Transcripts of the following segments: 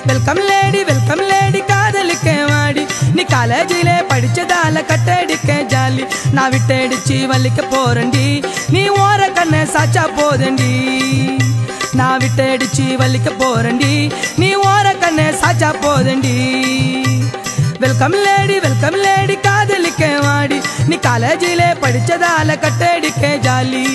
Welcome lady welcome lady காதலிக்க வாடி நீ காலேஜில படிச்சதால கட்டடிக்க ஜாலி நான் விட்டடிச்சு வலிக்க போறேன்டி நீ ஓர கண்ணை சாச்சா போதண்டி நான் விட்டடிச்சு வலிக்க போறேன்டி நீ ஓர கண்ணை சாச்சா போதண்டி வெல்கம் லேடி வெல்கம் லேடி காதலிக்க வாடி நீ காலேஜில படிச்சதால கட்டடிக்க ஜாலி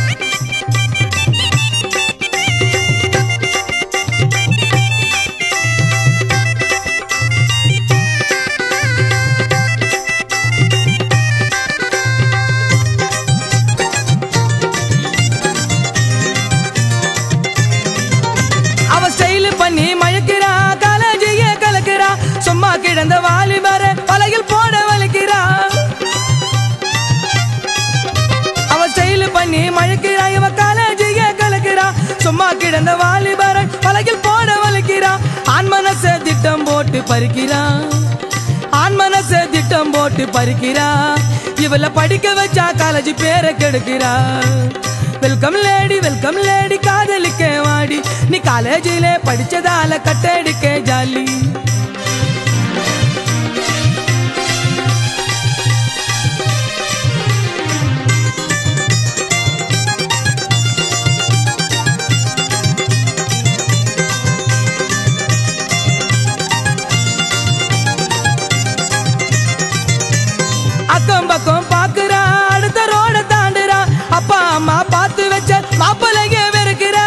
அவ ஸ்டைல் பண்ணி மயக்கிறா காலேஜிய கலக்கிறா சும்மா கிடந்த வாலிபர பலகில் போட வலிக்கிறா அவ ஸ்டைல் பண்ணி மயக்கிறா இவ காலேஜிய கலக்கிறா சும்மா கிடந்த வாலிபர பலகில் போட வலிக்கிறா ஆண் மனச திட்டம் போட்டு பறிக்கிறா ஆண் மனச திட்டம் போட்டு பறிக்கிறா இவள படிக்க வச்சா காலேஜ் பேரை கெடுக்கிறா வெல்கம் லேடி வெல்கம் லேடி காதலிக்க வாடி நீ காலேஜில படிச்சதால கட்டடிக்க ஜாலி அக்கம் பக்கம் பாக்குறா அடுத்த ரோட தாண்டுறா அப்பா அம்மா பார்த்து வச்ச மாப்பிள்ளைய வெறுக்கிறா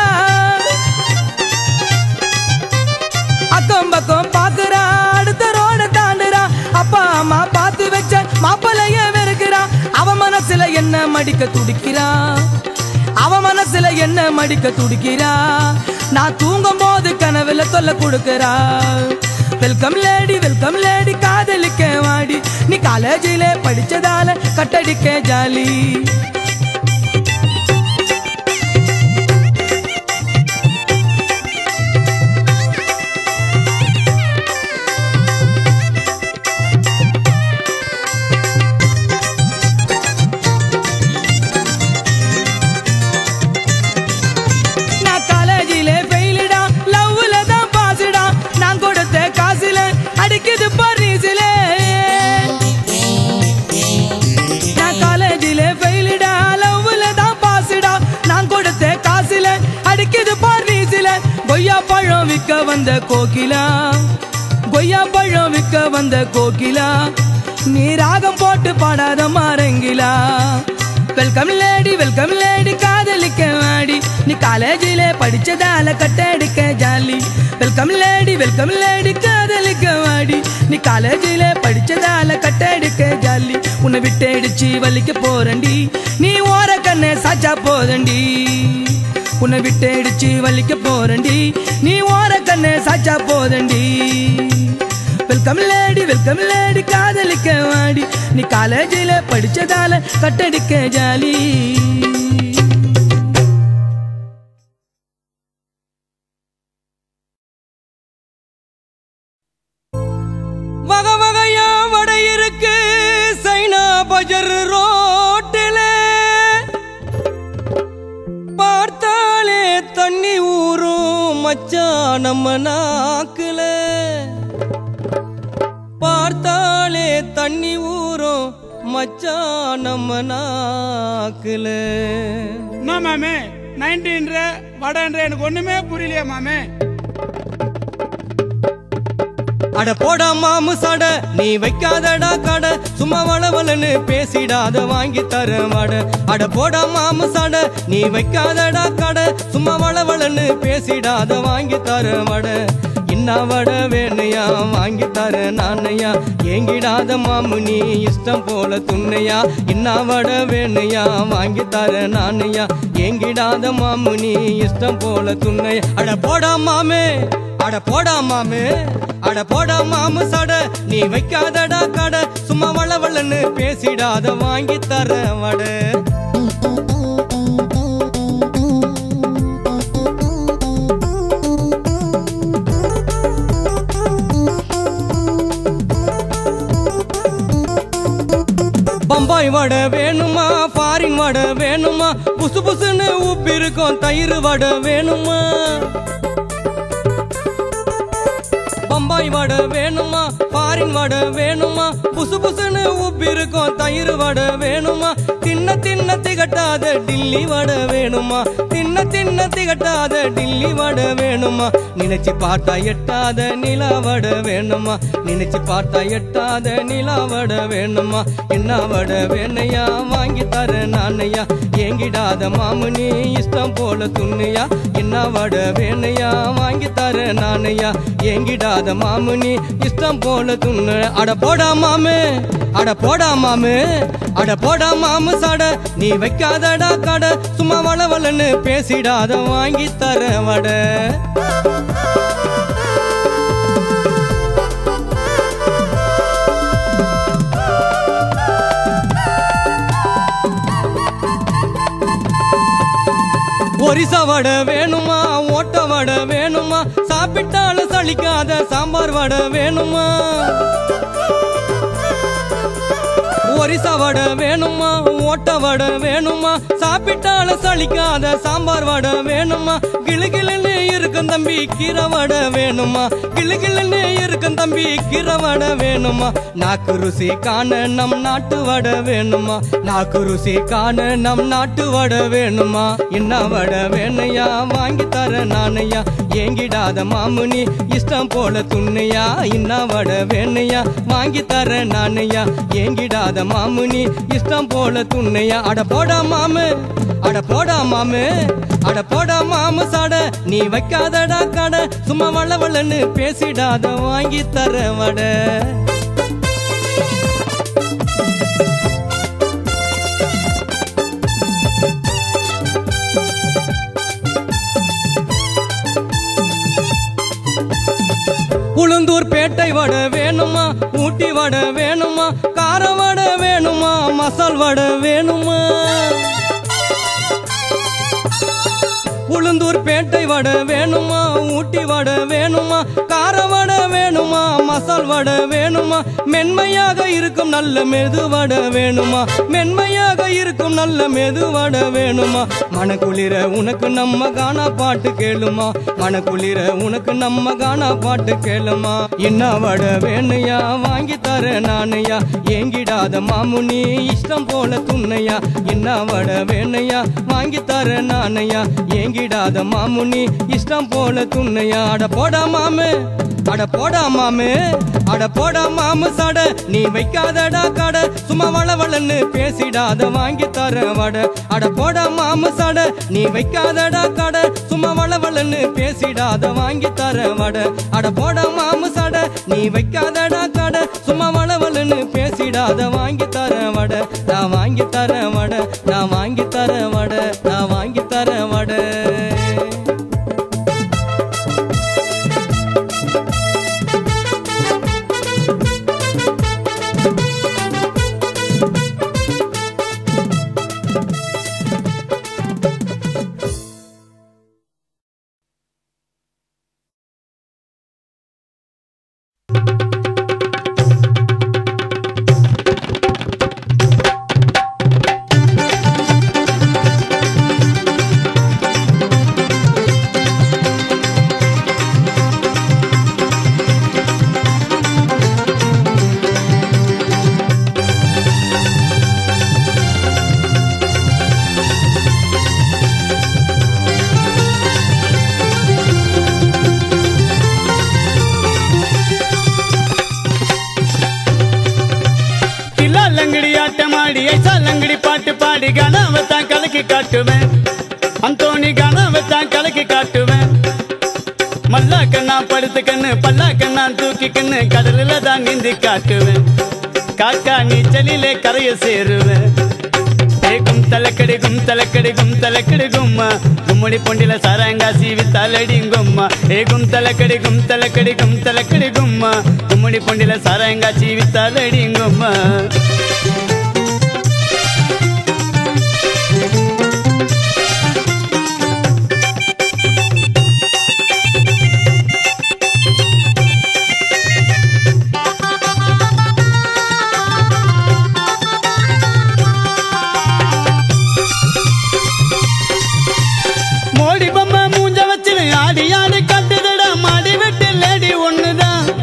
அக்கம் பக்கம் பாக்குறா அடுத்த ரோட தாண்டுறா அப்பா அம்மா பார்த்து வச்ச மாப்பிள்ளைய வெறுக்கிறா அவ மனசுல என்ன மடிக்க துடிக்கிறா அவ மனசுல என்ன மடிக்க துடிக்கிறா நான் தூங்கும் போது கனவுல தொல்ல கொடுக்கிறா வெல்கம் லேடி வெல்கம் லேடி காதலிக்க வாடி நீ காலேஜில படிச்சதால கட்டடிக்க ஜாலி நான் காலேஜில ஃபெயிலுடா லவ்ல தான் பாசுடா நான் கொடுத்த காசுல அடிக்குது பரிசுல நான் காலேஜில ஃபெயிலுடா லவ்ல தான் பாசுடா நான் கொடுத்த காசுல அடிக்குது பரிசுல கொய்யா பழம் விற்க வந்த கோகிலா கொய்யா பழம் விற்க வந்த கோகிலா நீ ராகம் போட்டு பாடாத மாறங்கிலா வெல்கம் லேடி வெல்கம் லேடி காதலிக்க வாடி நீ காலேஜில படிச்சதால கட்டடிக்க jolly welcome lady welcome lady காதலிக்க வாடி நீ காலேஜில படிச்சதால கட்டடிக்க ஜாலி உன்னை விட்டு அடிச்சு வலிக்க போறண்டி நீ ஓர கண்ணை சாச்சா போதண்டி உன்னை விட்டு அடிச்சு வலிக்க போறண்டி நீ ஓர கண்ணை சாச்சா போதண்டி வெல்கம் லேடி வெல்கம் லேடி காதலிக்க வாடி நீ காலேஜில படிச்சதால கட்டடிக்க ஜாலி வகை வகையா வடை இருக்கு சைனா பஜர் ரோட்டில பார்த்தாலே தண்ணி ஊறும் மச்சான் நம்ம நாக்குல பார்த்தாலே தண்ணி ஊறும் மச்சான் நம்ம நாக்குல என்ன மாமே நைன்டீன்ற வடன்ற எனக்கு ஒண்ணுமே புரியலையா மாமே அட போடா மாமு சட நீ வைக்காதடா கடை சும்மா வளவலன்னு பேசிடாத வாங்கி தர மாட அட போடா மாமு சட நீ வைக்காதடா கடை சும்மா வளவலன்னு பேசிடாத வாங்கி தர மாட இன்னா வட வேணையா வாங்கி தர நானையா ஏங்கிடாத மாமு நீ இஷ்டம் போல துண்ணையா இன்னா வட வேணையா வாங்கி தர நானையா ஏங்கிடாத மாமு நீ இஷ்டம் போல துண்ணையா அட போடா மாமே அட போடா மாமே அட போடா மாமு சட நீ வைக்காதடா கடை சும்மா வளவளன்னு பேசிடாத வாங்கி தர வட பம்பாய் வடை வேணுமா ஃபாரின் வடை வேணுமா புசு புசுன்னு உப்பு இருக்கும் தயிர் வடை வேணுமா பம்பாய் வடை வேணுமா பாரின் வடை வேணுமா புசு புசுன்னு உப்பி இருக்கும் தயிர் வடை வேணுமா தின்ன தின்ன திகட்டாத டில்லி வடை வேணுமா தின்ன தின்ன திகட்டாத டில்லி வடை வேணுமா நினைச்சு பார்த்தா எட்டாத நிலா வடை வேணுமா நினைச்சு பார்த்தா எட்டாத நிலா வடை வேணுமா என்ன வடை வேணையா வாங்கி தர நானையா ஏங்கிடாத மாமு நீ இஷ்டம் போல துண்ணையா என்ன வடை வேணையா வாங்கி தர நானையா ஏங்கிடாத மாமு நீ இஷ்டம் போல துண்ணு அட போடா மாமு அட போடா மாமு அட போடா மாமு சட நீ வைக்காதடா கடை சும்மா வளவலன்னு பேசிடாத வாங்கி தர வடை ஒரிசா வடை வேணுமா ஓட்ட வடை வேணுமா சாப்பிட்டாலும் சலிக்காத சாம்பார் வடை வேணுமா ஒரிசா வடை வேணுமா ஓட்ட வடை வேணுமா சாப்பிட்டாலும் சலிக்காத சாம்பார் வடை வேணுமா கிளுகிளுன்னு இருக்கும் தம்பி கீரை வடை வேணுமா கிளுகிளுன்னு இருக்கும் தம்பி கீரை வடை வேணுமா நாக்கு ருசி காண நம் நாட்டு வடை வேணுமா நாக்கு ருசி காண நம் நாட்டு வடை வேணுமா என்ன வடை வேணையா வாங்கி தர நானையா ஏங்கிடாத மாமுனி இஷ்டம் போல துண்ணையா இன்ன வடை வேணையா வாங்கி தர நானையா ஏங்கிடாத மாமுனி இஷ்டம் போல துண்ணையா அட போடா மாமு அட போடா மாமு அட போடா மாமு சாட நீ வைக்காதடா கடை சும்மா வளவளன்னு பேசிடாத வாங்கி தர வடை உளுந்தூர் பேட்டை வடை வேணுமா ஊட்டி வடை வேணுமா கார வடை வேணுமா மசால் வடை வேணுமா உளுந்தூர் பேட்டை வடை வேணுமா ஊட்டி வடை வேணுமா கார வடை வேணுமா மசால் வடை வேணுமா மென்மையாக இருக்கும் நல்ல மெது வடை வேணுமா மென்மையாக இருக்கும் நல்ல மெது வடை வேணுமா மனக்குளிர உனக்கு நம்ம கானா பாட்டு கேளுமா மனக்குளிர உனக்கு நம்ம கானா பாட்டு கேளுமா என்ன வடை வேணுயா வாங்கி தர நானையா ஏங்கிடாத மாமுனி இஷ்டம் போல துண்ணையா என்ன வடை வேணையா வாங்கி தர நானையா ஏங்கிடாத மாமுனி இஷ்டம் போல துண்ணையா அட போடா மாமு அட போடா மாமு அட போடா மாமு சட நீ வைக்காதடா கடை சும்மா வளவளன்னு பேசிடாத வாங்கி தர வடை அட போடா மாமு சட நீ வைக்காதடா கடை சும்மா வளவளன்னு பேசிடாத வாங்கி தர வடை அட போடா மாமு சட நீ வைக்காதடா கடை சும்மா வளவளன்னு பேசிடாத வாங்கி தர வடை நான் வாங்கி தர வடை நான் வாங்கி தர வடை நான் வாங்கி தர வடை கில்லாலங்கடி ஆட்டமாடி ஐசாலங்கடி பாட்டு பாடி கனவத்தான் கலக்கி காட்டுவேன் அந்தோணி கனவத்தான் கலக்கி காட்டுவேன் மல்லா கண்ணா படுத்து கண்ணு பல்லா கண்ணா தூக்கி கண்ணு கடலில தான் நீந்தி காட்டுவேன் காக்கா நீச்சலிலே கரைய சேருவேன் ஏ கும் தலக்கடி கும் தலக்கடி கும் தலக்கடி கும்மா கும்முடி பொண்டில சரங்கா சீவி தலடி கும்மா ஏ கும் தலக்கடி கும் தலக்கடி கும் தலக்கடி கும்மா கும்முடி பொண்டில சரங்கா சீவி தலடி கும்மா மோடி பொம்மை மூஞ்ச வச்சு ஆடி ஆடி கட்டுதடா மாடி வெட்டு லேடி ஒண்ணுதான்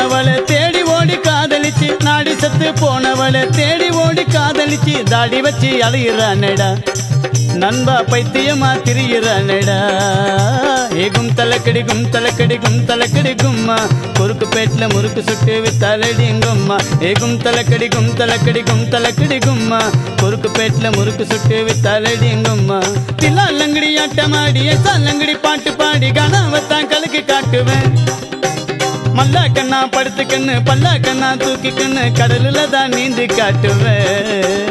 போனவளை தேடி ஓடி காதலிச்சு நாடி சத்து போனவளை தேடி ஓடி காதலிச்சு தாடி வச்சு அலையிறானடா நண்பா பைத்தியமா திரியிறானடா ஏகும் தலக்கடி கும் தலக்கடி கும் தலக்கடி கும்மா குறுக்கு பேட்ல முறுக்கு சுட்டு வித்தாலடி கும்மா ஏகும் தலக்கடி கும் தலக்கடி கும் தலக்கடி கும்மா குறுக்கு பேட்ல முறுக்கு சுட்டு வித்தாலடி கும்மா தில்லாலங்கடி ஆட்டமாடி சாலங்கடி பாட்டு பாடி கனாவத்தான் கலக்கி காட்டுவேன் மல்லா கண்ணா படுத்து கண்ணு பல்லா கண்ணா தூக்கி கண்ணு கடலுல தான் நீந்தி காட்டுவேன்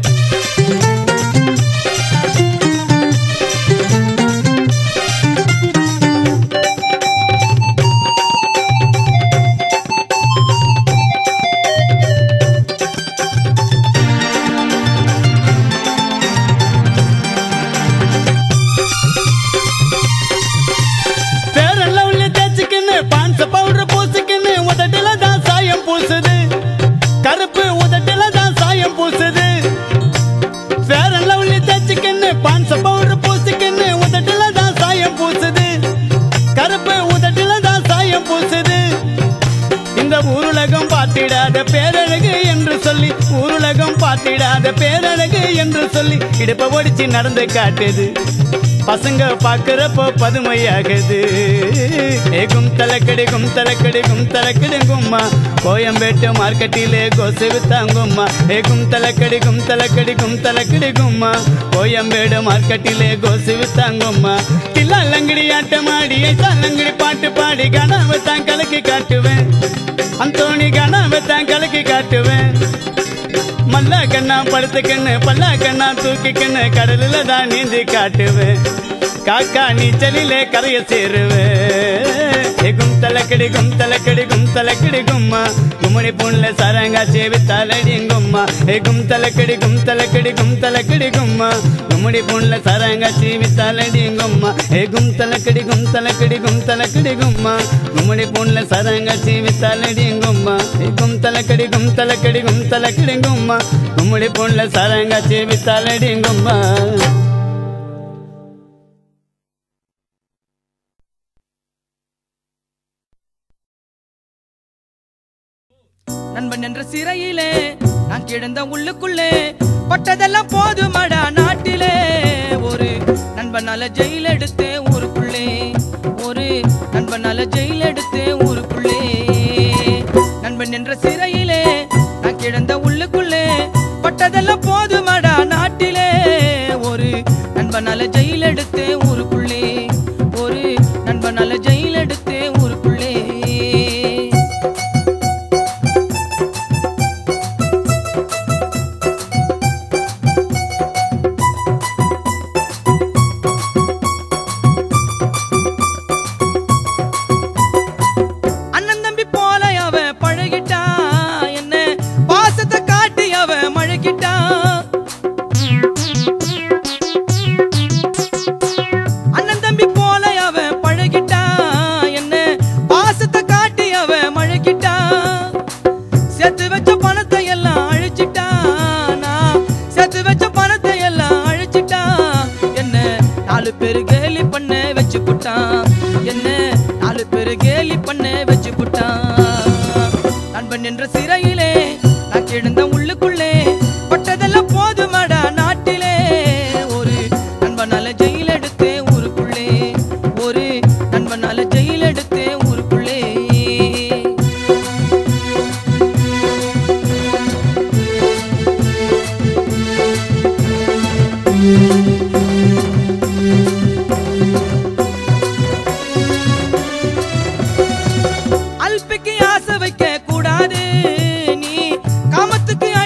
பேரல்ல உள்ள தேய்ச்சிக்கின்னு பான்ச பவுடர் பூசிக்கின்னு உதட்டுல தான் சாயம் பூசுது கருப்பு உதட்டுல தான் சாயம் பூசுது பேரல்ல உள்ள தேய்ச்சிக்கின்னு பான்ச பவுடர் பூசிக்கின்னு உதட்டுல தான் சாயம் பூசுது கருப்பு உதட்டுல தான் சாயம் பூசுது இந்த ஊருலகம் பார்த்திடாத பேரழகு என்று சொல்லி ஊருலகம் பார்த்திடாத பேரழகு என்று சொல்லி இடுப்ப ஒடிச்சு நடந்து காட்டுது பசங்க பாக்குறப்போ பதுமையாகுது ஏகும் தலக்கடி கும் தலக்கடி கும் தலக்கடி கும்மா கோயம்பேட்டு மார்க்கெட்டிலே கோசு வித்தாங்கும்மா ஏகும் தலக்கடி கும் தலக்கடி கும் தலக்கடி கும்மா கோயம்பேடு மார்க்கெட்டிலே கோசு வித்தாங்கும்மா தில்லாலங்கடி ஆட்டமாடி சாலங்கடி பாட்டு பாடி கனாவை தான் கலக்கி காட்டுவேன் அந்தோணி கனாவை தான் கலக்கி காட்டுவேன் மல்லா கண்ணா படுத்து கண்ணு பல்லா கண்ணா தூக்கி கண்ணு கடலில் தான் நீந்தி காட்டுவேன் காக்கா நீச்சலிலே கரைய சேருவேன் கும் தலக்கடி கும் தலக்கடி கும் தலக்கடி கும்மா கும்மடி புண்ல சரங்கா சேவி தலடி கும்மா ஏ கும் தலக்கடி கும் தலக்கடி கும் தலக்கடி கும்மா கும்மடி புண்ல சரங்கா சேவி தலடி கும்மா ஏ கும் தலக்கடி கும் தலக்கடி கும் தலக்கடி கும்மா கும்மடி புண்ல சரங்கா சேவி தலடி கும்மா ஏ கும் தலக்கடி கும் தலக்கடி கும் தலக்கடி கும்மா கும்மடி புண்ல சரங்கா சேவி தலடி கும்மா நண்பன் என்ற சிறையிலே நான் கிடந்த உள்ளுக்குள்ளே பட்டதெல்லாம் போதுமடா நாட்டிலே ஒரு நண்பனால ஜெயில் எடுத்தே ஊருக்குள்ளே ஒரு நண்பனால ஜெயில் எடுத்தே ஊருக்குள்ளே நண்பன் என்ற சிறையிலே நான் கிடந்த உள்ளுக்குள்ளே பட்டதெல்லாம் போதுமடா நாட்டிலே ஒரு நண்பனால ஜெயில் எடுத்தே ஊருக்குள்ளே ஒரு நண்பனால ஜெயில் எடுத்தே ஊருக்குள்ளே அண்ணன் தம்பி போல அவன் பழகிட்டான் என்ன பாசத்தை காட்டி அவன் மழகிட்டான் அண்ணன் தம்பி போல அவன் பழகிட்டான் என்ன பாசத்தை காட்டி அவன் மழகிட்டான் சேர்த்து வச்ச பணத்தை எல்லாம் அழிச்சிட்டான் நான் சேர்த்து வச்ச பணத்தை எல்லாம் அழிச்சிட்டான் என்ன நாலு பேரு கேலி பண்ண வச்சு புட்டான் என்ன நாலு பேரு கேலி பண்ண வச்சு புட்டான் நண்பன் என்ற சிறையிலே நான் கிடந்த உள்ளுக்குள்ளே பட்டதெல்லாம் போதுமடா நாட்டிலே ஒரு நண்பனால ஜெயில் எடுத்தே ஊருக்குள்ளே ஒரு நண்பனால ஜெயில் எடுத்தே ஊருக்குள்ளே அல்பிக்கு ஆசை வைக்க கூடாது நீ காமத்துக்கு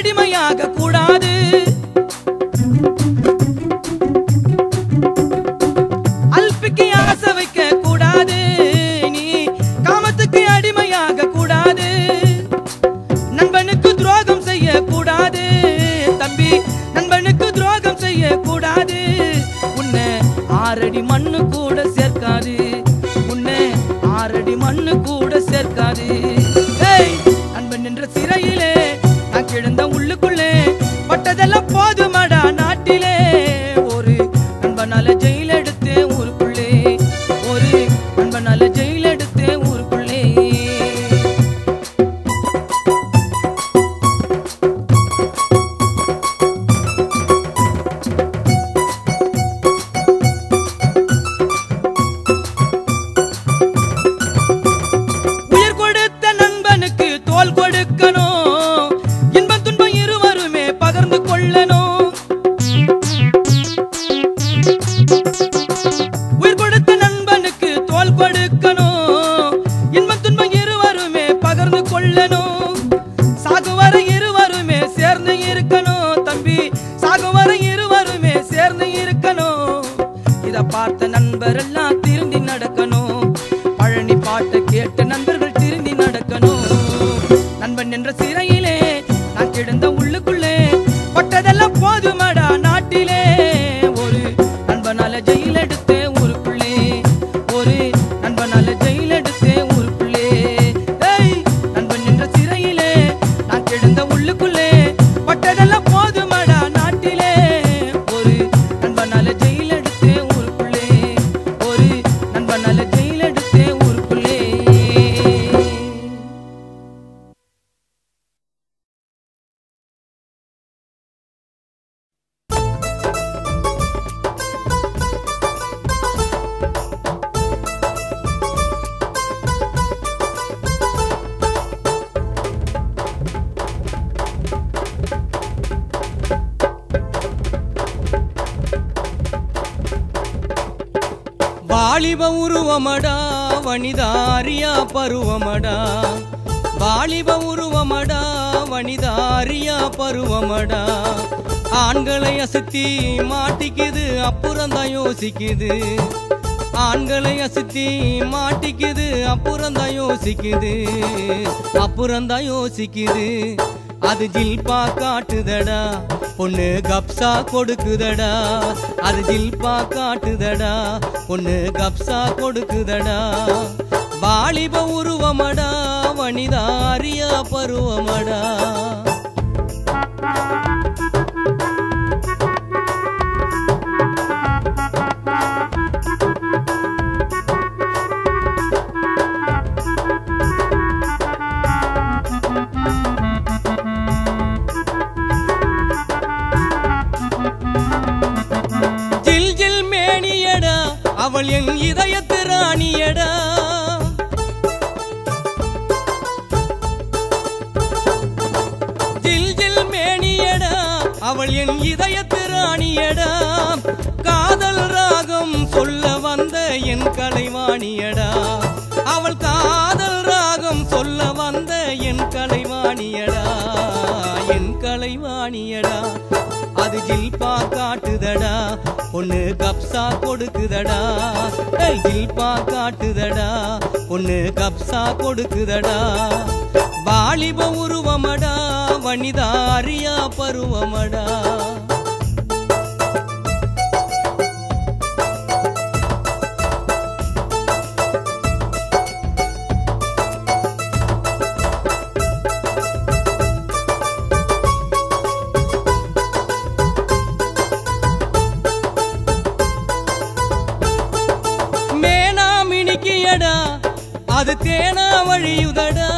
தோல் கொடுக்கணும் இன்பம் துன்பம் இருவருமே பகிர்ந்து கொள்ளணும் உயிர் கொடுத்த நண்பனுக்கு தோல் கொடுக்கணும் இன்பம் துன்பம் இருவருமே பகிர்ந்து கொள்ளணும் சாகுவரை இருவருமே சேர்ந்து இருக்கணும் தம்பி சாகுவரை இருவருமே சேர்ந்து இருக்கணும் இத பார்த்த நண்பர் எல்லாம் திருந்தி நடக்கணும் பழனி பாட்டை கேட்ட நண்பர்கள் திருந்தி நடக்கணும் நண்பன் என்ற சிறையிலே நான் கிடந்த உள்ளுக்குள்ளே பட்டதெல்லாம் போதுமடா நாட்டிலே ஒரு நண்பனால ஜெயில் எடுத்தே ஊருக்குள்ளே ஒரு நண்பனால ஜெயில் எடுத்தே ஊருக்குள்ளே ஏய் நண்பன் என்ற சிறையிலே நான் கிடந்த உள்ளுக்குள்ளே பட்டதெல்லாம் போதுமடா நாட்டிலே ஒரு நண்பனால ஜெயில் எடுத்தே ஊருக்குள்ளே ஒரு நண்பனால ஜெயில் எடுத்தே ஊருக்குள்ளே வாலிப உருவமடா வனிதாரியா பருவமடா வாலிப உருவமடா வனிதாரியா பருவமடா ஆண்களை அசத்தி மாட்டிக்குது அப்புறம்தான் யோசிக்குது ஆண்களை அசத்தி மாட்டிக்குது அப்புறம்தான் யோசிக்குது அப்புறம்தான் யோசிக்குது அது ஜில்பா காட்டுதடா பொண்ணு கப்சா கொடுக்குதடா அது ஜில்பா காட்டுதடா பொண்ணு கப்சா கொடுக்குதடா வாலிப உருவமடா வனிதாரியா பருவமடா ஜில் ஜில் மேனியடா அவள் என் இதயத்து ராணியடா ஜில் ஜில் மேனியடா அவள் என் இதயத்து ராணியடா காதல் ராகம் சொல்ல வந்த என் கலைவாணியடா அவள் காதல் ராகம் சொல்ல வந்த என் கலைவாணியடா என் கலைவாணியடா அது ஜில்பா காட்டுதடா பொண்ணு கப்சா கொடுக்குதடா ஏய், ஜில்பா காட்டுதடா பொண்ணு கப்சா கொடுக்குதடா வாலிப உருவமடா வனிதாரியா பருவமடா மேனா மினிக்கியடா அது தேனா வழியுதடா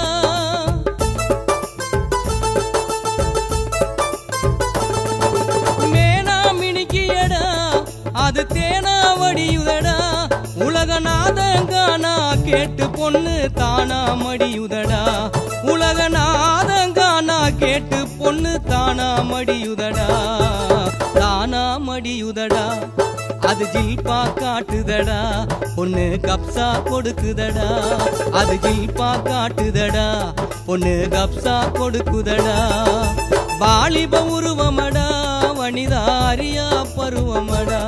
மேனா மினிக்கியடா அது தேனா வடியுதடா உலகநாதங்கானா கேட்டு பொண்ணு தானா மடியுதடா உலகநாதங்கானா கேட்டு பொண்ணு தானா மடியுதடா தானா மடியுதடா அது ஜில்பா காட்டுதடா பொண்ணு கப்சா கொடுக்குதடா அது ஜில்பா காட்டுதடா பொண்ணு கப்சா கொடுக்குதடா வாலிப உருவமடா வனிதாரியா பருவமடா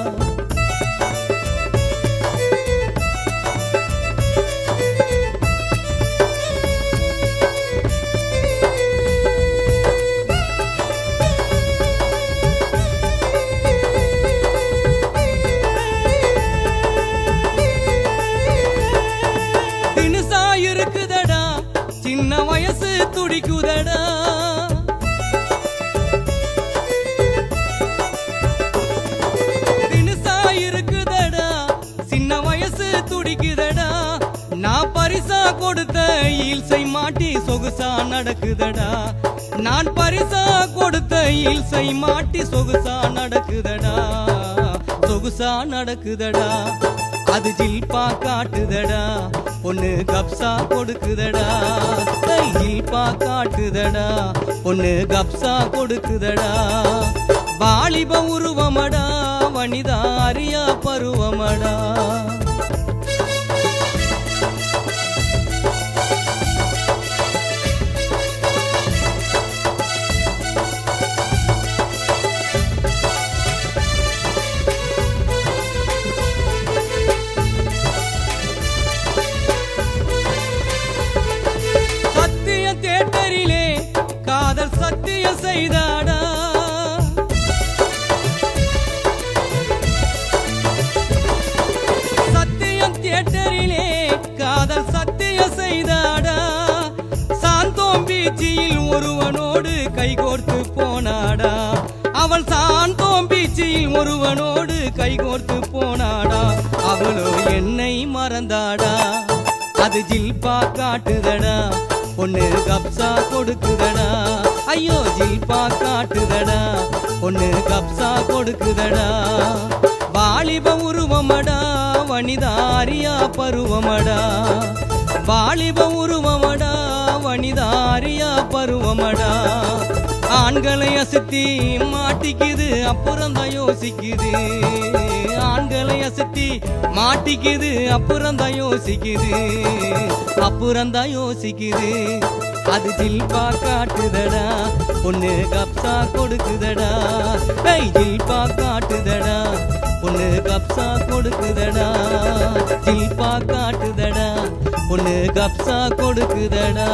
தினுசா இருக்குதடா சின்ன வயசு துடிக்குதடா தினுசா இருக்குதடா சின்ன வயசு துடிக்குதடா நான் பரிசா கொடுத்த ஈல்சை மாட்டி சொகுசா நடக்குதடா நான் பரிசா கொடுத்த ஈல்சை மாட்டி சொகுசா நடக்குதடா சொகுசா நடக்குதடா அது ஜில்பா காட்டுதடா பொண்ணு கப்சா கொடுக்குதடா ஏய், ஜில்பா காட்டுதடா பொண்ணு கப்சா கொடுக்குதடா வாலிப உருவமடா வனிதா அரியா பருவமடா சத்திய தேட்டரிலே காதல் சத்திய செய்தாடா சத்தியம் தியேட்டரிலே காதல் சத்திய செய்தாடா சாந்தோம் பீச்சியில் ஒருவனோடு கைகோர்த்து போனாடா அவள் சாந்தோம் பீச்சியில் ஒருவனோடு கைகோர்த்து போனாடா அவளோ என்னை மறந்தாடா அது ஜில்பா காட்டுதடா பொண்ணு கப்சா கொடுக்குதடா ஐயோ ஜில்பா காட்டுதடா பொண்ணு கப்சா கொடுக்குதடா வாலிப உருவமடா வனிதாரியா பருவமடா வாலிப உருவமடா வனிதாரியா பருவமடா ஆண்களை அசுத்தி மாட்டிக்குது அப்புறம் தான் யோசிக்குது ஆண்களை அசுத்தி மாட்டிக்குது அப்புறம் தான் யோசிக்குது அப்புறம் தான் யோசிக்குது அது ஜில்பா காட்டுதடா பொண்ணு கப்சா கொடுக்குதடா ஏய் ஜில்பா காட்டுதடா பொண்ணு கப்சா கொடுக்குதடா ஜில்பா காட்டுதடா பொண்ணு கப்சா கொடுக்குதடா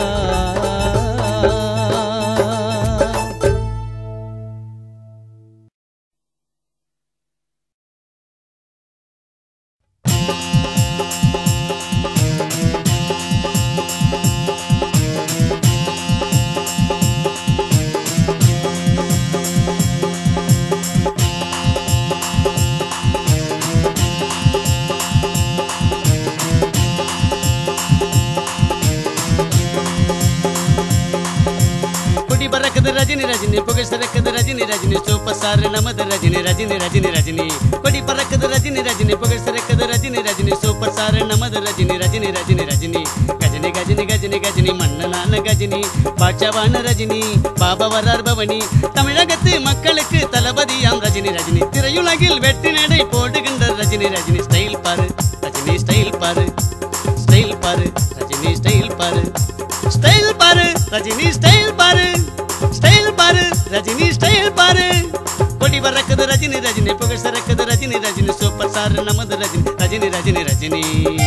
குடி பறக்குது ரஜினி ரஜினி புகை சிறக்குது ரஜினி ரஜினி சூப்பர் ஸ்டார் நமது ரஜினி ரஜினி ரஜினி ரஜினி கொடி பறக்குது ரஜினி ரஜினி புகை சிறக்குது ரஜினி ரஜினி சூப்பர் ஸ்டார் நமது ரஜினி ரஜினி ரஜினி ரஜினி கஜினி கஜினி கஜினி கஜினி மன்னனான கஜினி பாட்சவான ரஜினி பாபா வரார் பவனி தமிழகத்து மக்களுக்கு தளபதியாம் ரஜினி ரஜினி திரையுலகில் வெற்றி நடை போடுகின்ற ரஜினி ரஜினி ஸ்டைல் பாரு ரஜினி ஸ்டைல் பாரு ஸ்டைல் பாரு ரஜினி ஸ்டைல் பாரு ஸ்டைல் பாரு ரஜினி ஸ்டைல் பாரு ஸ்டைல் பாரு ரஜினி ஸ்டைல் பாரு கொடி பறக்குது ரஜினி ரஜினி புகழ் சிறக்குது ரஜினி ரஜினி சூப்பர் ஸ்டார் நமது ரஜினி ரஜினி ரஜினி ரஜினி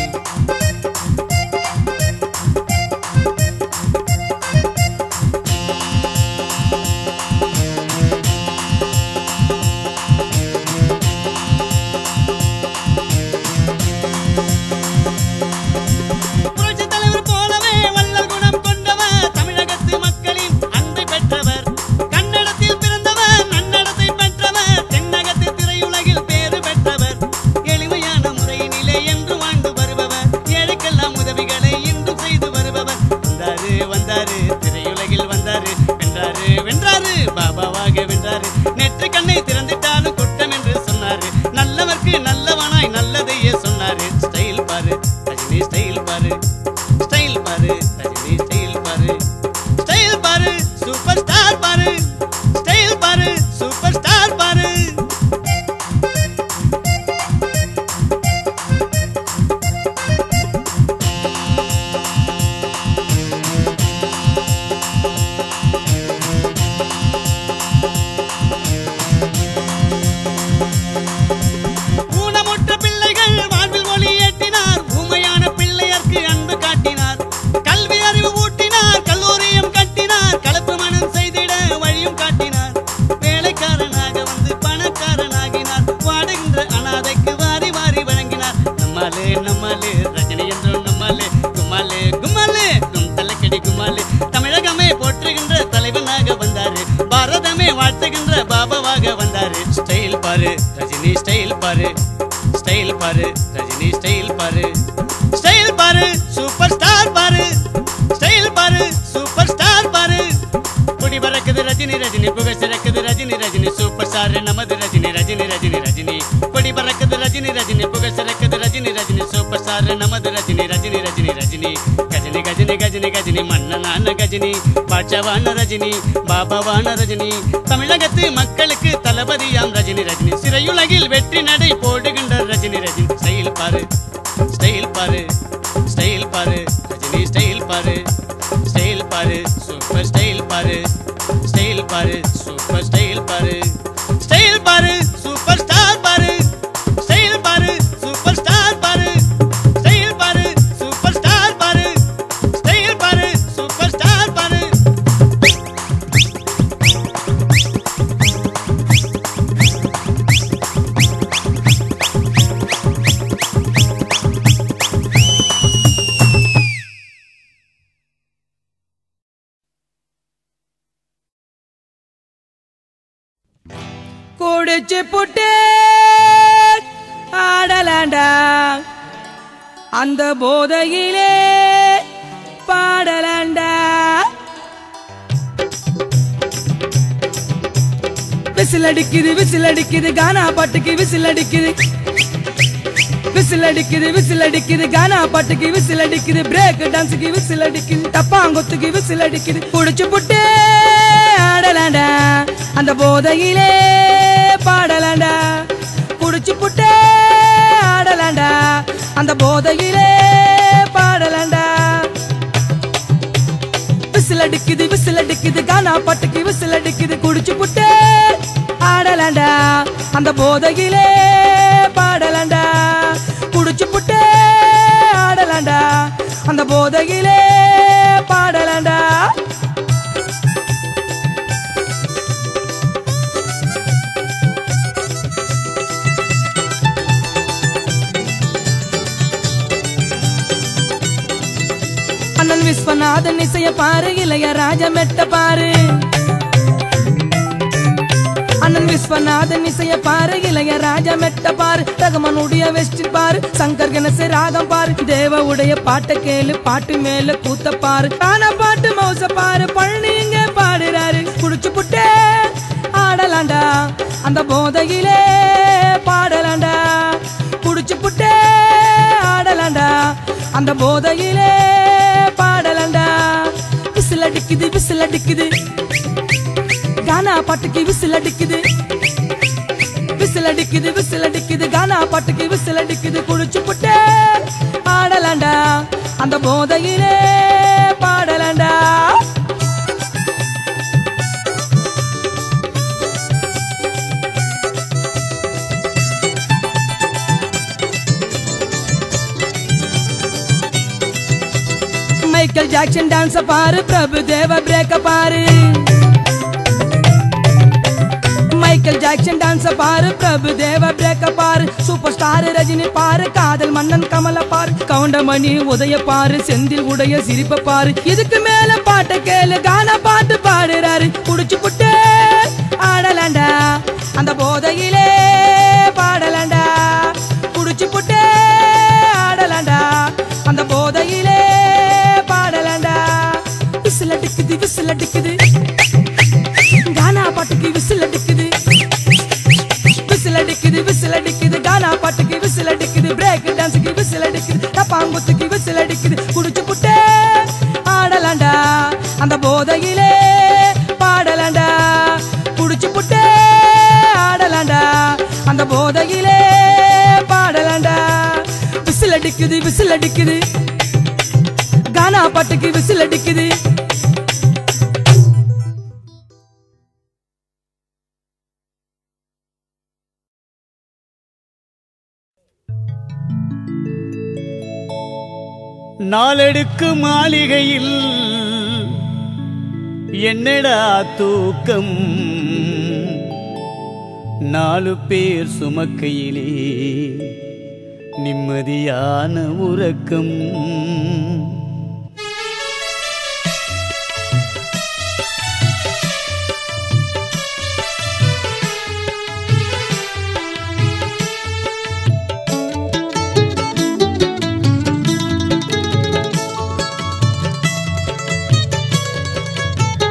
புரட்சித் தலைவர் போலவே வள்ளல் குணம் கொண்டவர் தமிழகத்து மக்களின் அன்பை பெற்றவர் கன்னடத்தில் பிறந்தவர் நன்னடத்தை பெற்றவர் தென்னகத்து திரையுலகில் பேறு பெற்றவர் எளிமையான முறையினிலே என்று வாழ்ந்து வருபவர் ஏழைக்கெல்லாம் உதவிகளை இன்றும் செய்து வருபவர் வந்தாரு வந்தாரு திரையுலகில் வந்தாரு வென்றாரு வென்றாரு பாபாவாக வென்றாரு நெற்று கண்ணை திறந்துட்டாலும் குற்றம் என்று சொன்னாரு நல்லவர்க்கு நல்லவனாய் நல்லதையே சொன்னாரு ஸ்டைல் பாரு ரஜினி ஸ்டைல் பாரு ஸ்டைல் பாரு ரஜினி ஸ்டைல் பாரு ஸ்டைல் பாரு சூப்பர் ஸ்டார் பாரு ஸ்டைல் பாரு சூப்பர் ஸ்டார் பாரு ஊனமுற்ற பிள்ளைகள் வாழ்வில் ஒளி ஏற்றினார் ஊமையான பிள்ளையர்க்கு அன்பு காட்டினார் கல்வி அறிவு ஊட்டினார் கல்லூரியும் கட்டினார் கலப்பு மனம் செய்திட வழியும் காட்டினார் வேலைக்காரனாக வந்து பணக்காரனாகினார் வாடுகின்ற அனாதைக்கு வாரி வாரி வழங்கினார் நம்மாலே நம்மாலே ரஜினி என்றும் நம்மாலே கும்மாலே கும்மாலே கும் தலைக்கடி கும்மாலே தமிழகமே போற்றுகின்ற தலைவனாக வந்தாரு பாரதமே வாழ்த்துகின்ற பாபாவாக வந்தாரு ஸ்டைல் பாரு ரஜினி ஸ்டைல் பாரு ஸ்டைல் பாரு ரஜினி ஸ்டைல் பாரு ஸ்டைல் பாரு சூப்பர் ஸ்டார் பாரு ஸ்டைல் பாரு சூப்பர் ஸ்டார் பாரு குடி பறக்குது ரஜினி ரஜினி புகழ் சிறக்குது ரஜினி ரஜினி சூப்பர் ஸ்டார் நமது ரஜினி ரஜினி ரஜினி ரஜினி கொடி பறக்குது ரஜினி ரஜினி ரஜினி புகழ் சிறக்குது ரஜினி ரஜினி சூப்பர் ஸ்டார் நமது ரஜினி ரஜினி ரஜினி ரஜினி கஜினி கஜினி கஜினி கஜினி மன்னனான கஜினி பாட்சவான ரஜினி பாபாவான ரஜினி தமிழகத்து மக்களுக்கு தளபதியாம் ரஜினி ரஜினி சிறையுலகில் வெற்றி நடை போடுகின்ற ரஜினி ரஜினி ஸ்டைல் பாரு ஸ்டைல் பாரு ஸ்டைல் பாரு ரஜினி ஸ்டைல் பாரு ஸ்டைல் பாரு சூப்பர் ஸ்டைல் பாரு ஸ்டைல் பாரு சூப்பர் ஸ்டைல் பாரு ஸ்டைல் பாரு சூப்பர் ஸ்டார் பாரு ஸ்டைல் பாரு சூப்பர் ஸ்டார் பாரு ஸ்டைல் பாரு சூப்பர் ஸ்டார் பாரு ஸ்டைல் பாரு சூப்பர் ஸ்டார் பாரு குடிச்சு புட்டு ஆடலாண்டா அந்த போதையிலே பாடலாண்டா விசில் அடிக்குது விசில் அடிக்குது கானா பாட்டுக்கு விசில் அடிக்குது விசில் அடிக்குது விசில் அடிக்குது கானா பாட்டுக்கு விசில் அடிக்குது பிரேக் டான்ஸுக்கு விசில் அடிக்குது டப்பாங்குத்துக்கு விசில் அடிக்குது புடிச்சு புட்டு ஆடலாண்டா அந்த போதையிலே பாடலாண்டா புடிச்சு புட்டு ஆடலாண்டா அந்த போதையிலே பாடலாண்டா விசில் அடிக்குது விசில் அடிக்குது கானா பாட்டுக்கு விசில் அடிக்குது குடிச்சு புட்டு ஆடலாண்டா அந்த போதையிலே பாடலாண்டா குடிச்சு புட்டு ஆடலாண்டா அந்த போதையிலே பாடலாண்டா அண்ணன் விஸ்வநாதன் இசைய பாரு இளைய ராஜ மெட்ட பாரு அண்ணன் விஸ்வநாதன் இசைய பாரு இளைய ராஜா மெட்ட பாரு ரகமனுடைய வெஸ்டில் பாரு சங்கர் கணச ராகம் பாரு தேவ உடைய பாட்டை கேளு பாட்டு மேல கூத்த பாரு கானா பாட்டு மௌச பாரு பழனி இங்க பாடுறாரு குடிச்சு புட்டே ஆடலாண்டா அந்த போதையிலே பாடலாண்டா குடிச்சு புட்டே ஆடலாண்டா அந்த போதையிலே பாடலாண்டா விசில் அடிக்குது விசில் அடிக்குது கானா பாட்டுக்கு விசில் அடிக்குது விசில் அடிக்குது விசில் அடிக்குது கானா பாட்டுக்கு விசில் அடிக்குது குடிச்சு புட்டு ஆடலாண்டா அந்த போதையிலே பாடலாண்டா மைக்கேல் ஜாக்சன் டான்ஸ பாரு பிரபு தேவ பிரேக்க பாரு மைக்கேல் ஜாக்சன் டான்ஸ பாரு பிரபு தேவ பிரேக்க பாரு சூப்பர் ஸ்டார் ரஜினி பாரு காதல் மன்னன் கமல பாரு கவுண்டமணி உதய பாரு செந்தில் உடைய சிரிப்ப பாரு இதுக்கு மேல பாட்ட கேளு கானா பாட்டு பாடுறாரு குடிச்சு புட்டு ஆடலாண்டா அந்த போதையிலே பாடலாண்டா குடிச்சு புட்டு ஆடலாண்டா அந்த போதையிலே பாடலாண்டா விசில் அடிக்குது விசில் அடிக்குது கானா பாட்டுக்கு விசில் அடிக்குது விசில் அடிக்குது விசில் அடிக்குது கானா பாட்டுக்கு விசில் அடிக்குது பிரேக் டான்ஸுக்கு விசில் அடிக்குது டப்பாங்குத்துக்கு விசில் அடிக்குது குடிச்சு புட்டு ஆடலாண்டா அந்த போதையிலே பாடலாண்டா குடிச்சு புட்டு ஆடலாண்டா அந்த போதையிலே பாடலாண்டா விசில் அடிக்குது விசில் அடிக்குது கானா பாட்டுக்கு விசில் அடிக்குது நாளெடுக்கு மாளிகையில் என்னடா தூக்கம் நாலு பேர் சுமக்கையிலே நிம்மதியான உறக்கம்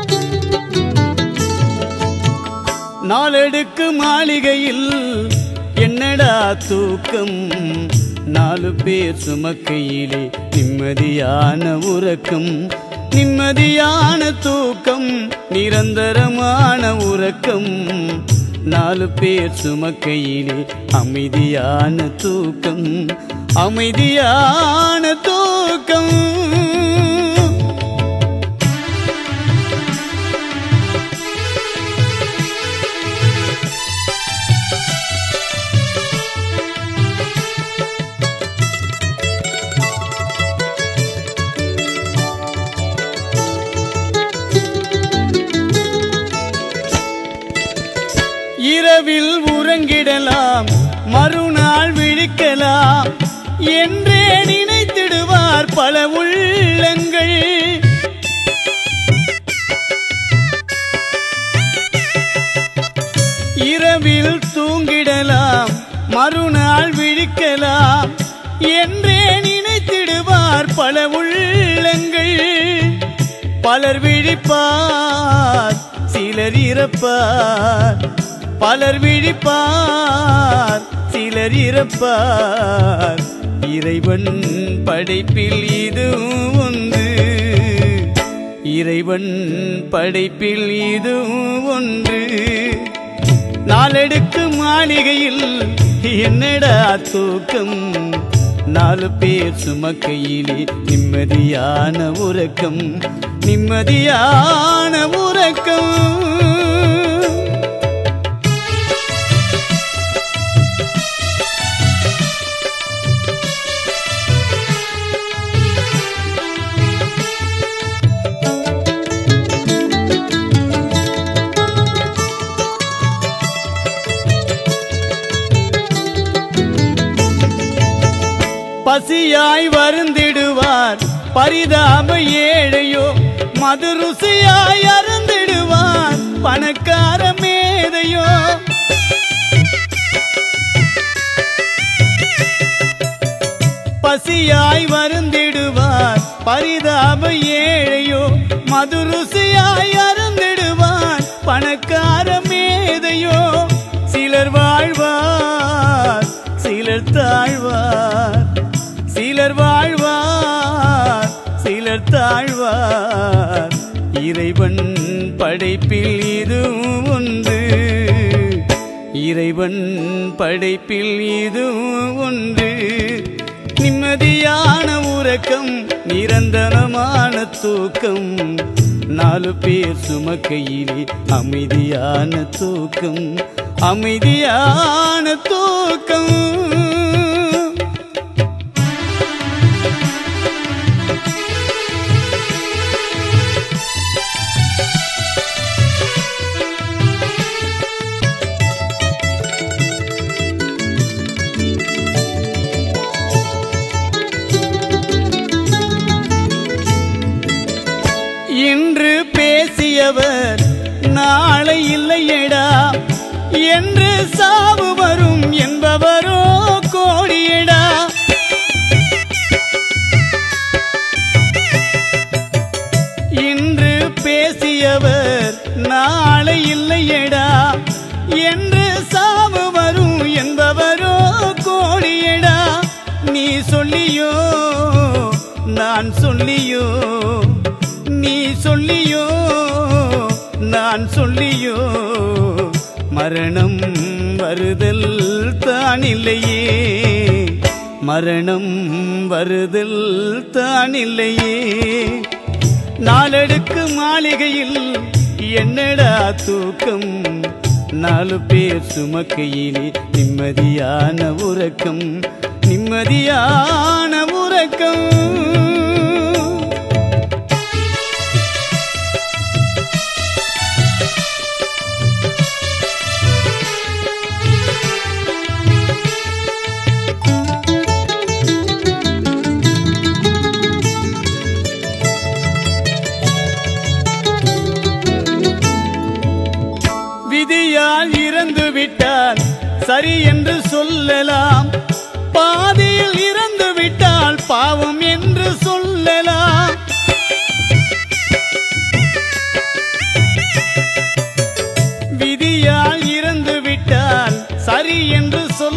நாளெடுக்கு மாளிகையில் என்னடா தூக்கம் நாலு பேர் சுமக்கையிலே நிம்மதியான உறக்கம் நிம்மதியான தூக்கம் நிரந்தரமான உறக்கம் நாலு பேர் சுமக்கையிலே அமைதியான தூக்கம் அமைதியான தூக்கம் இரவில் உறங்கிடலாம் மறுநாள் விழிக்கலாம் என்றே நினைத்திடுவார் பல உள்ளங்கள் இரவில் தூங்கிடலாம் மறுநாள் விழிக்கலாம் என்றே நினைத்திடுவார் பல உள்ளங்கள் பலர் விழிப்பார் சிலர் இறப்பார் பலர் விழிப்பார் சிலர் இறப்பார் இறைவன் படைப்பில் இதுவும் ஒன்று இறைவன் படைப்பில் இதுவும் ஒன்று நாளெடுக்கு மாளிகையில் என்னடா தூக்கம் நாலு பேர் சுமக்கையிலே நிம்மதியான உறக்கம் நிம்மதியான உறக்கம் பசியாய் வருந்திடுவார் பரிதாப ஏழையோ மது ருசியாய் அருந்திடுவார் பணக்கார மேதையோ பசியாய் வருந்திடுவார் பரிதாப ஏழையோ மது ருசியாய் அருந்திடுவார் பணக்கார மேதையோ சிலர் வாழ்வார் சிலர் தாழ்வார் சிலர் வாழ்வார் சிலர் தாழ்வார் இறைவன் படைப்பில் இதுவும் ஒன்று இறைவன் படைப்பில் இதுவும் ஒன்று நிம்மதியான உறக்கம் நிரந்தரமான தூக்கம் நாலு பேர் சுமக்கையிலே அமைதியான தூக்கம் அமைதியான தூக்கம் இன்று பேசியவர் நாளை இல்லையடா என்று சாவு வரும் என்பவரோ கோடியடா இன்று பேசியவர் நாளை இல்லையடா என்று சாவு வரும் என்பவரோ கோடியடா நீ சொல்லியோ நான் சொல்லியோ நீ சொல்லியோ நான் சொல்லியோ மரணம் வருதல் தான் இல்லையே மரணம் வருதல் தான் இல்லையே நாளடுக்கு மாளிகையில் என்னடா தூக்கம் நாலு பேர் சுமக்கையிலே நிம்மதியான உறக்கம் நிம்மதியான உறக்கம் விதியால் இறந்து விட்டால் சரி என்று சொல்லலாம் பாதியில் இறந்து விட்டால் பாவம் என்று சொல்லலாம் விதியால் இறந்து விட்டால் சரி என்று சொல்ல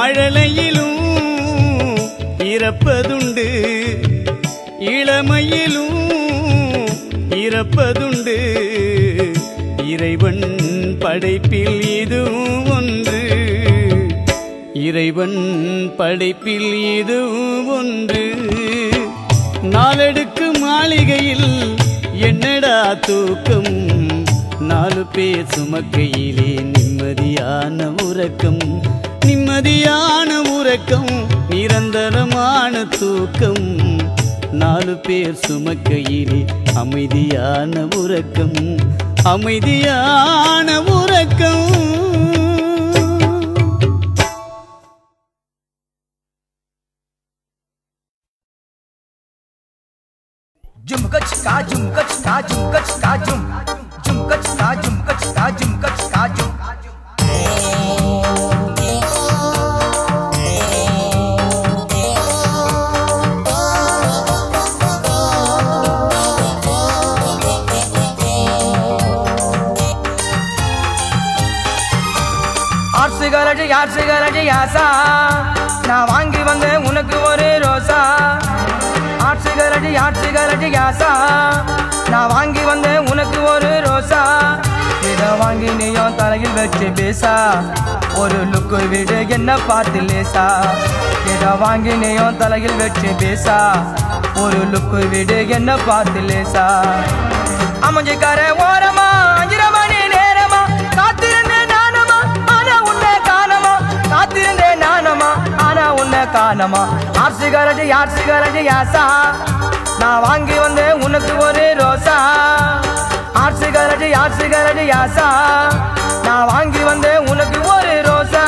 மழலையிலும் இறப்பதுண்டு இளமையிலும் இறப்பதுண்டு இறைவன் படைப்பில் இதுவும் ஒன்று இறைவன் படைப்பில் இதுவும் ஒன்று நாளெடுக்கு மாளிகையில் என்னடா தூக்கம் நாலு பேர் சுமக்கையிலே நிம்மதியான உறக்கம் நிம்மதியான உறக்கம் நிரந்தரமான தூக்கம் நாலு பேர் சுமக்கையிலே அமைதியான உறக்கம் அமைதியான உறக்கம் Jumka chika jumka chika jumka chika jum Jumka chika jumka chika jumka chika jum arts கலட்டி ஆர்ட்ஸ் கலட்டி ஆசா நான் வாங்கி வந்தேன் உனக்கு ஒரு ரோசா ஆர்ட்ஸ் கலட்டி ஆர்ட்ஸ் கலட்டி ஆசா நான் வாங்கி வந்தேன் உனக்கு ஒரு ரோசா இத வாங்கி நீயும் தலையில் வச்சு பேசா ஒரு லுக்கு விடு என்ன பார்த்து லேசா இத வாங்கி நீயும் தலையில் வச்சு பேசா ஒரு லுக்கு விடு என்ன பார்த்து லேசா அமைஞ்சுக்கார ஓரமா அஞ்சிர மணி நேரமா காத்திருந்தேன் நானமா ஆனா உன்னை காணமா காத்திருந்தேன் நானமா ஆனா உன்னை காணமா ஆர்சி கரடி ஆர்சி கரடி யாசா நான் வாங்கி வந்தேன் உனக்கு ஒரு ரோசா ஆர்சி கரடி ஆர்சி கரடி யாசா நான் வாங்கி வந்தேன் உனக்கு ஒரு ரோசா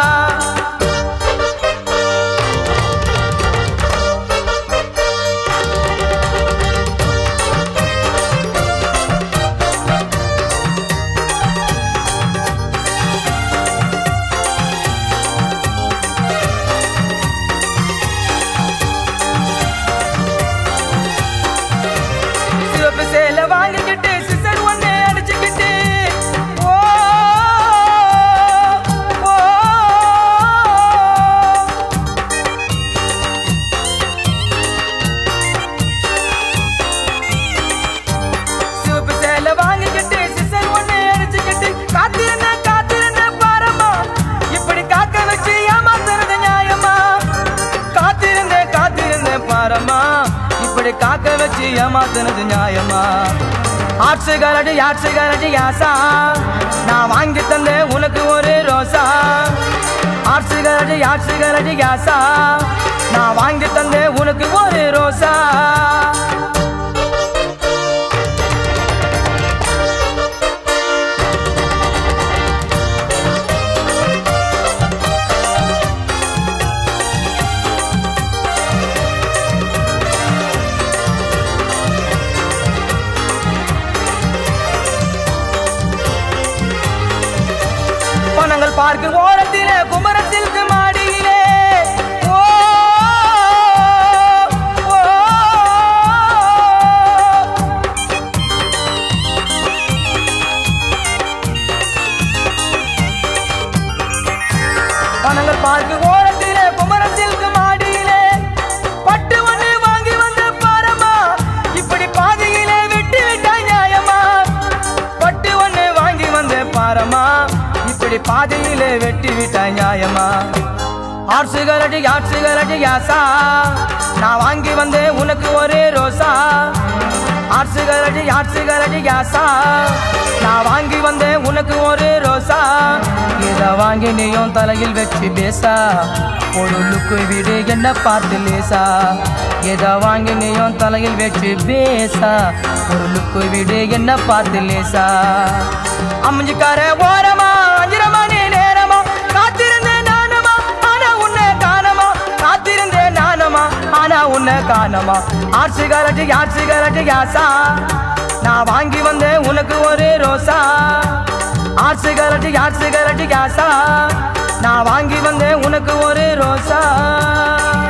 சிவப்பு சேலை வாங்கிக்கிட்டு சிசர் ஒண்ணு அடிச்சுக்கிட்டு ஓ ஓ சிவப்பு சேலை வாங்கிக்கிட்டு சிசர் ஒண்ணு அடிச்சுக்கிட்டு காத்திருந்த காத்திருந்த பாரமா இப்படி காக்க வச்சு ஏமாத்துறது நியாயமா காத்திருந்த காத்திருந்த பாரமா இப்படி காக்க வச்சு ஏமாத்துனது நியாயமா ஆட்சி கரடி ஆட்சி கரடி யாசா நான் வாங்கி தந்தேன் உனக்கு ஒரு ரோசா ஆட்சி கரடி ஆட்சி கரடி யாசா நான் வாங்கி தந்தேன் உனக்கு ஒரு ரோசா பணங்கள் பார்க்கு ஓரத்திலே குமரத்திற்கு மாடியிலே ஓ ஓ பணங்கள் பார்க்கு ஓரத்திலே குமரத்திற்கு மாடியிலே பட்டு ஒண்ணு வாங்கி வந்த பாரமா இப்படி பாதியிலே விட்டு விட்டாய் நியாயமா பட்டு ஒண்ணு வாங்கி வந்த பாரமா இப்படி பாதியிலே வெட்டி விட்டாய் நியாயமா ஆர்ட்ஸ் கலட்டி ஆர்ட்ஸ் கலட்டி யாசா நான் வாங்கி வந்தேன் உனக்கு ஒரு ரோசா ஆர்ட்ஸ் கலட்டி ஆர்ட்ஸ் கலட்டி யாசா நான் வாங்கி வந்தேன் உனக்கு ஒரு ரோசா இத வாங்கி நீயும் தலையில் வச்சு பேசா ஒரு லுக்கு விடு என்ன பார்த்து லேசா இத வாங்கி நீயும் தலையில் வச்சு பேசா ஒரு லுக்கு விடு என்ன பார்த்து லேசா அமைஞ்சுக்கார ஓரமா அஞ்சர மணி நேரமா காத்திருந்தேன் நானமா ஆனா உன்னை காணமா காத்திருந்தேன் நானமா ஆனா உன்னை காணமா ஆட்சி கரட்டி ஆட்சி கரட்டி யாசா நான் வாங்கி வந்தேன் உனக்கு ஒரு ரோசா ஆட்சி கரட்டி ஆட்சி கரட்டி யாசா நான் வாங்கி வந்தேன் உனக்கு ஒரு ரோசா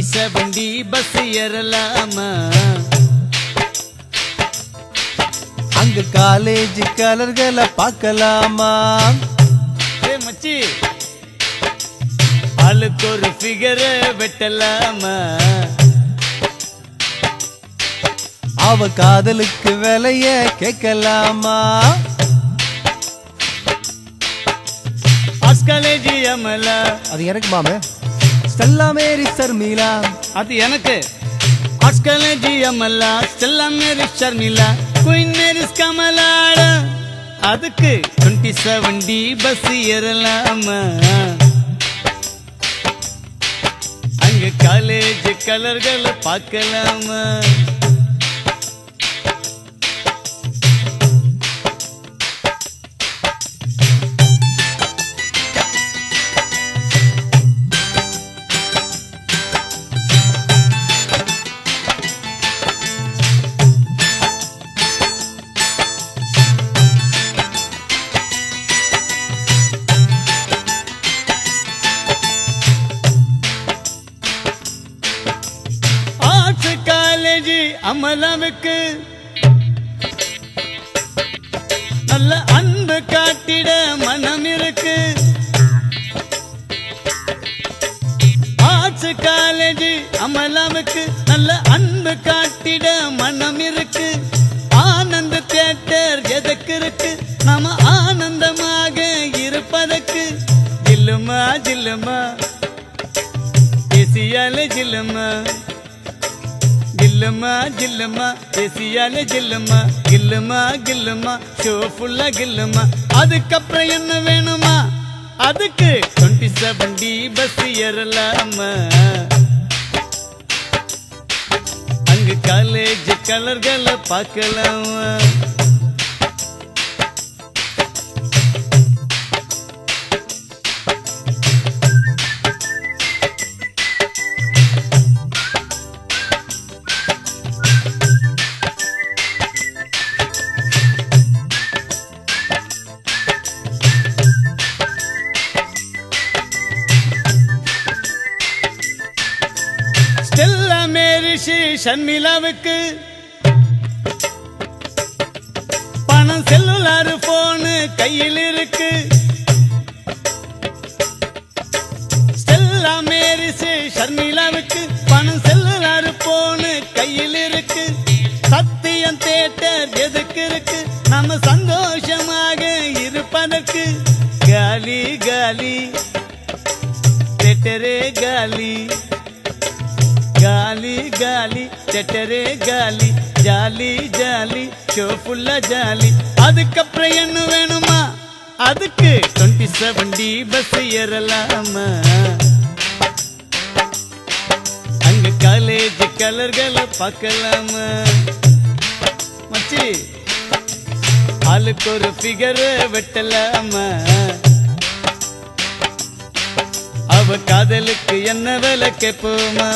செவன்டி பஸ் ஏறலாமா அங்க காலேஜ் கலர்களை பார்க்கலாமா ஏ மச்சி ஆளுக்கு ஒரு ஃபிகர வெட்டலாமா அவ காதலுக்கு விலைய கேட்கலாமா ஆஸ்காலேஜி அமலா அது எனக்கு மாமே ஸ்டெல்லா மேரி சர்மிளா அது எனக்கு ஆஸ்காலேஜி Amala Stella Mary Sharmila Queen Mary's கமலாடா அதுக்கு டுவெண்ட்டி செவன் டி பஸ் ஏறலாமா அங்க காலேஜ் கலர்களை பார்க்கலாமா ஆர்ட்ஸ் காலேஜ் அமலாவுக்கு நல்ல அன்பு காட்டிட மனம் இருக்கு ஆர்ட்ஸ் காலேஜ் அமலாவுக்கு நல்ல அன்பு காட்டிட மனம் இருக்கு ஆனந்த தியேட்டர் எதற்கு இருக்கு நாம ஆனந்தமாக இருப்பதற்கு ஜில்லுமா ஜில்லுமா ஏசியால ஜில்லுமா ஜில்லுமா ஜில்லுமா ஏசியால ஜில்லுமா கில்லுமா கில்லுமா ஷோ ஃபுல்லா கில்லுமா அதுக்கப்புறம் என்ன வேணுமா அதுக்கு டுவெண்ட்டி செவன் டி பஸ் ஏறலாமா அங்கு காலேஜ் கலர்களை பார்க்கலாமா ஸ்டெல்லா மேரிஷி ஷர்மிளாவுக்கு பணம் செல்லுலாரு போனு கையில் இருக்கு ஸ்டெல்லா மேரிஷி ஷர்மிளாவுக்கு பணம் செல்லுலாரு போனு கையில் இருக்கு சத்தியம் தேட்டர் எதுக்கு இருக்கு நம்ம சந்தோஷமாக இருப்பதற்கு காலி காலி தேட்டரே காலி காலி காலி செட்டரே காலி ஜாலி ஜாலி ஷோ ஃபுல்லா ஜாலி அதுக்கப்புறம் என்ன வேணுமா அதுக்கு டுவெண்ட்டி செவன் டி பஸ் ஏறலாமா அங்க காலேஜ் கலர்களை பார்க்கலாமா மச்சி ஆளுக்கு ஒரு ஃபிகர் வெட்டலாமா அவ காதலுக்கு என்ன வேலை கேட்போமா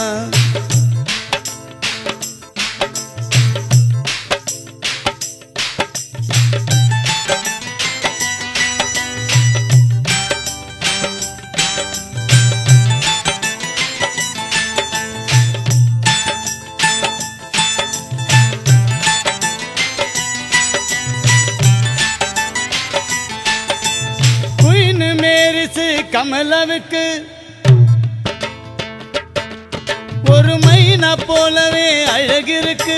குயின் மேரிசு கமலாவுக்கு ஒரு மைனா போலவே அழகிருக்கு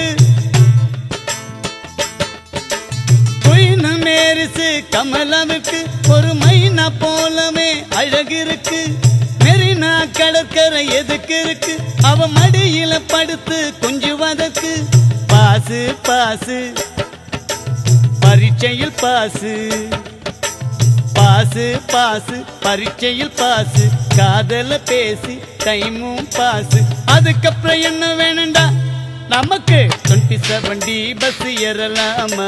குயின் மேரிசு கமலாவுக்கு ஒரு மைனா போலவே அழகிருக்கு மெரினா கடற்கரை எதுக்கு இருக்கு அவ மடியில படுத்து கொஞ்சுவதற்கு பாசு பாசு பரீட்சையில் பாசு பாசு பாசு பரீட்சையில் பாசு காதல பேசி டைமும் பாசு அதுக்கப்புறம் என்ன வேணும்டா நமக்கு டுவெண்ட்டி செவன் டி பஸ் ஏறலாமா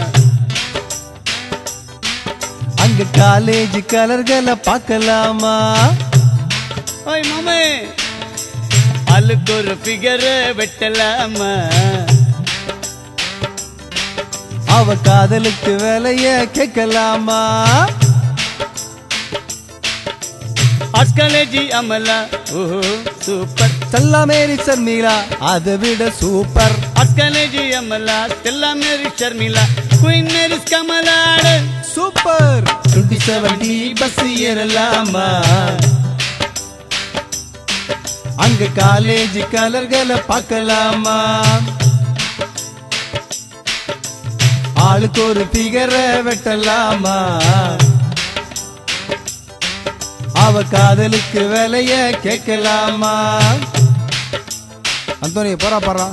அங்க காலேஜ் கலர்களை பார்க்கலாமா ஓய் மாமே ஆளுக்கு ஒரு ஃபிகர் வெட்டலாமா அவ காதலுக்கு விலைய கேட்கலாமா ஆஸ்காலேஜி அமலா ஓஹோ சூப்பர் ஸ்டெல்லா மேரி சர்மிளா அதை விட சூப்பர் அக்கலேஜி Amala Stella Mary Sharmila Queen Mary கமலாடு சூப்பர் டுவெண்ட்டி செவன்டி பஸ் ஏறலாமா அங்க காலேஜ் கலர்களை பார்க்கலாமா ஆளுக்கு ஒரு பிகரை வெட்டலாமா அவ காதலுக்கு விலைய கேட்கலாமா அந்தோனி போறா பாடுறா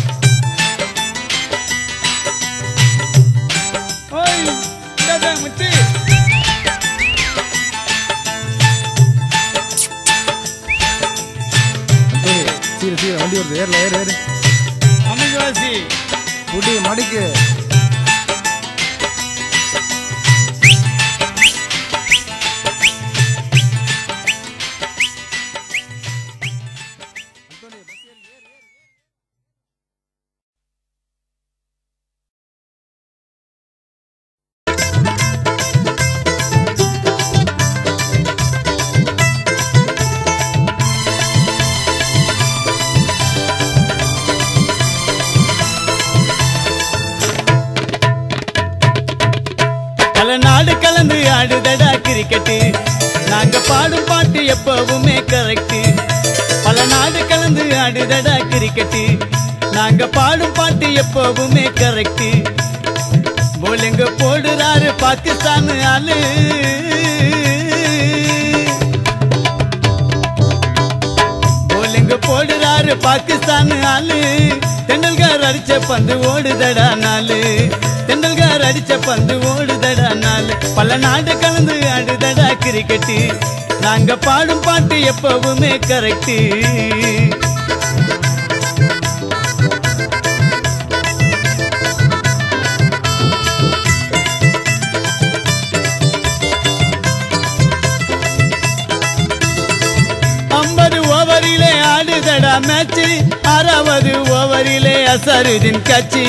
ஓய் டடா முத்து அந்தோனி சீர சீர வண்டி வருது ஏறல ஏறு ஏறு அமிர்வாசி புடி மடிக்கு பல நாடு கலந்து ஆடுதடா கிரிக்கெட்டு நாங்க பாடும் பாட்டு எப்பவுமே கரெக்ட் பல நாடு கலந்து ஆடுதடா கிரிக்கெட்டு நாங்க பாடும் பாட்டு எப்பவுமே கரெக்ட் போலிங்க போடுறாரு பாகிஸ்தான் ஆளு போலிங்க போடுறாரு பாகிஸ்தான் ஆளு தெண்டல்கார் அடிச்ச பந்து ஓடுதடா நாளு தெண்டல்கார் அடிச்ச பந்து ஓடுதடா நாளு பல நாடு கலந்து ஆடுதடா கிரிக்கெட்டு நாங்க பாடும் பாட்டு எப்பவுமே கரெக்ட் ஐம்பது ஓவரிலே ஆடுதடா மேட்ச் ஆறாவது ஓவரிலே அசருதின் கட்சி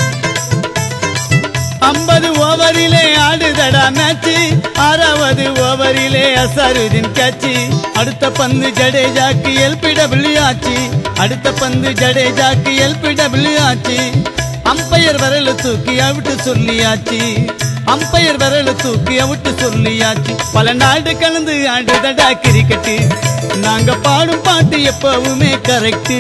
ஐம்பது ஓவரிலே ஆடுதடா மேட்ச் ஆறாவது ஓவரிலே அசருதின் கட்சி அடுத்த பந்து ஜடேஜாக்கு எல்பிடபிள்யூ ஆச்சு அடுத்த பந்து ஜடேஜாக்கு எல்பிடபிள்யூ ஆச்சு அம்பையர் விரல தூக்கி அவிட்டு சொல்லியாச்சு அம்பையர் விரல தூக்கி அவிட்டு சொல்லியாச்சு பல நாடு கலந்து ஆடுதடா கிரிக்கெட்டு நாங்க பாடும் பாட்டு எப்பவுமே கரெக்ட்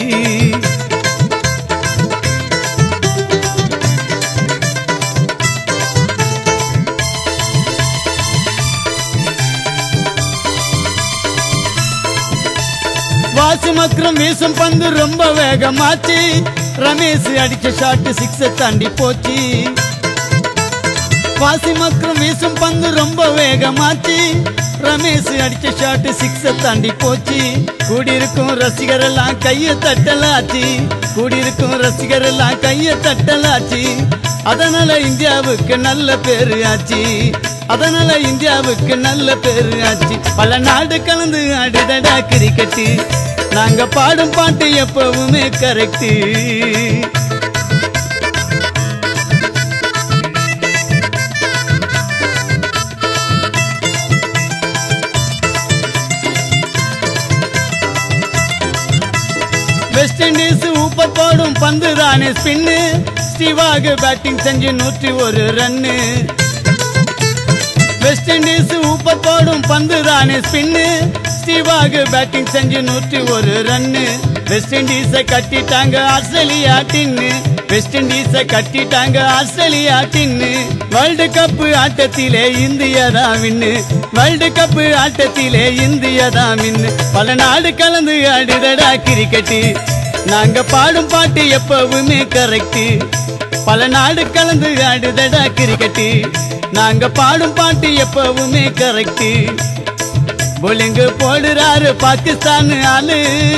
வாசு மக்ரம் வீசும் பந்து ரொம்ப வேகமாச்சு ரமேஷ் அடிச்ச ஷாட் சிக்ஸ தாண்டி போச்சு வாசி மக்ரம் வீசும் பந்து ரொம்ப வேகமாச்சு ரமேஷ் அடிச்ச ஷாட் சிக்ஸ தாண்டி போச்சு கூடியிருக்கும் ரசிகர் எல்லாம் கைய தட்டலாச்சு கூடியிருக்கும் ரசிகர் எல்லாம் கைய தட்டலாச்சு அதனால இந்தியாவுக்கு நல்ல பேரு ஆச்சு அதனால இந்தியாவுக்கு நல்ல பேரு ஆச்சு பல நாடு கலந்து ஆடுதடா கிரிக்கெட்டு நாங்க பாடும் பாட்டு எப்பவுமே கரெக்ட் வெஸ்ட் இண்டீஸ் ஊப்ப போடும் பந்து தானே ஸ்பின்னு ஸ்டீவாக பேட்டிங் செஞ்சு நூற்றி ஒரு ரன்னு வெஸ்ட் இண்டீஸ் ஊப்ப போடும் பந்து தானே ஸ்பின்னு ஸ்டீவாக பேட்டிங் செஞ்சு நூற்றி ஒரு ரன்னு வெஸ்ட் இண்டீஸை கட்டிட்டாங்க ஆஸ்திரேலியா டின்னு வெஸ்ட் இண்டீஸை கட்டிட்டாங்க ஆஸ்திரேலியா டின்னு வேர்ல்டு கப் ஆட்டத்திலே இந்தியா தான் வின்னு வேர்ல்டு கப் ஆட்டத்திலே இந்தியா தான் வின்னு பல நாடு கலந்து ஆடுதடா கிரிக்கெட்டு நாங்க பாடும் பாட்டு எப்பவுமே கரெக்ட் பல நாடு கலந்து ஆடுதடா கிரிக்கெட்டு நாங்க பாடும் பாட்டு எப்பவுமே கரெக்ட் போலிங்கு போடுறாரு பாகிஸ்தான் ஆளு